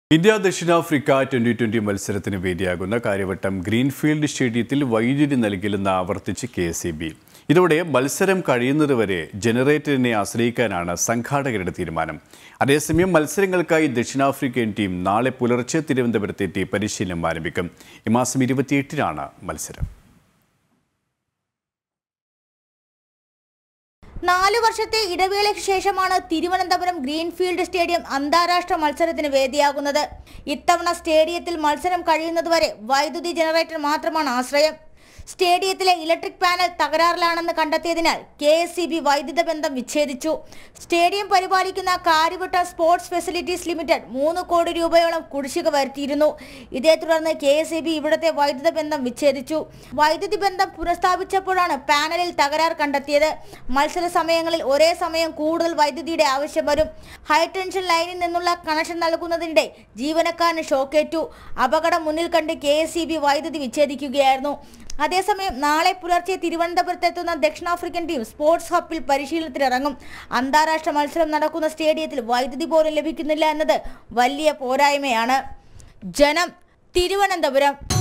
India ദക്ഷിണാഫ്രിക്ക twenty twenty മത്സരത്തിന് വേദിയാകുന്ന Karyavattom greenfield സ്റ്റേഡിയത്തിൽ വൈദ്യുതി നൽകില്ലെന്ന് ആവർത്തിച്ച് കെ എസ് ബി ഇതോടെ മത്സരം കഴിയുന്നതുവരെ ജനറേറ്ററിനെ ആശ്രയിക്കാനാണ് സംഘാടകരുടെ തീരുമാനം അതേസമയം മത്സരങ്ങൾക്കായി ദക്ഷിണാഫ്രിക്കൻ ടീം നാളെ പുലർച്ചെ തിരുവനന്തപുരത്തെത്തി പരിശീലനം ആരംഭിക്കും ഈ മാസം ഇരുപത്തിയെട്ടിനാണ് മത്സരം നാലു വർഷത്തെ ഇടവേളയ്ക്ക് ശേഷമാണ് തിരുവനന്തപുരം ഗ്രീൻഫീൽഡ് സ്റ്റേഡിയം അന്താരാഷ്ട്ര മത്സരത്തിന് വേദിയാകുന്നത് ഇത്തവണ സ്റ്റേഡിയത്തിൽ മത്സരം കഴിയുന്നതുവരെ വൈദ്യുതി ജനറേറ്റർ മാത്രമാണ് ആശ്രയം സ്റ്റേഡിയത്തിലെ ഇലക്ട്രിക് പാനൽ തകരാറിലാണെന്ന് കണ്ടെത്തിയതിനാൽ കെ എസ് സി ബി വൈദ്യുത ബന്ധം വിച്ഛേദിച്ചു സ്റ്റേഡിയം പരിപാലിക്കുന്ന കാര്യവട്ട സ്പോർട്സ് ഫെസിലിറ്റീസ് ലിമിറ്റഡ് മൂന്ന് കോടി രൂപയോളം കുടിശ്ശിക വരുത്തിയിരുന്നു ഇതേ തുടർന്ന് കെ എസ് സി ബി ഇവിടുത്തെ വൈദ്യുത ബന്ധം വിച്ഛേദിച്ചു വൈദ്യുതി ബന്ധം പുനഃസ്ഥാപിച്ചപ്പോഴാണ് പാനലിൽ തകരാർ കണ്ടെത്തിയത് മത്സര സമയങ്ങളിൽ ഒരേ സമയം കൂടുതൽ വൈദ്യുതിയുടെ ആവശ്യം വരും ഹൈ ടെൻഷൻ ലൈനിൽ നിന്നുള്ള കണക്ഷൻ നൽകുന്നതിനിടെ ജീവനക്കാരന് ഷോക്കേറ്റു അപകടം മുന്നിൽ കണ്ട് കെ എസ് വൈദ്യുതി വിച്ഛേദിക്കുകയായിരുന്നു അതേസമയം നാളെ പുലർച്ചെ തിരുവനന്തപുരത്തെത്തുന്ന ദക്ഷിണാഫ്രിക്കൻ ടീം സ്പോർട്സ് ഹബിൽ പരിശീലനത്തിനിറങ്ങും അന്താരാഷ്ട്ര മത്സരം നടക്കുന്ന സ്റ്റേഡിയത്തിൽ വൈദ്യുതി പോലും ലഭിക്കുന്നില്ല എന്നത് വലിയ പോരായ്മയാണ് ജനം തിരുവനന്തപുരം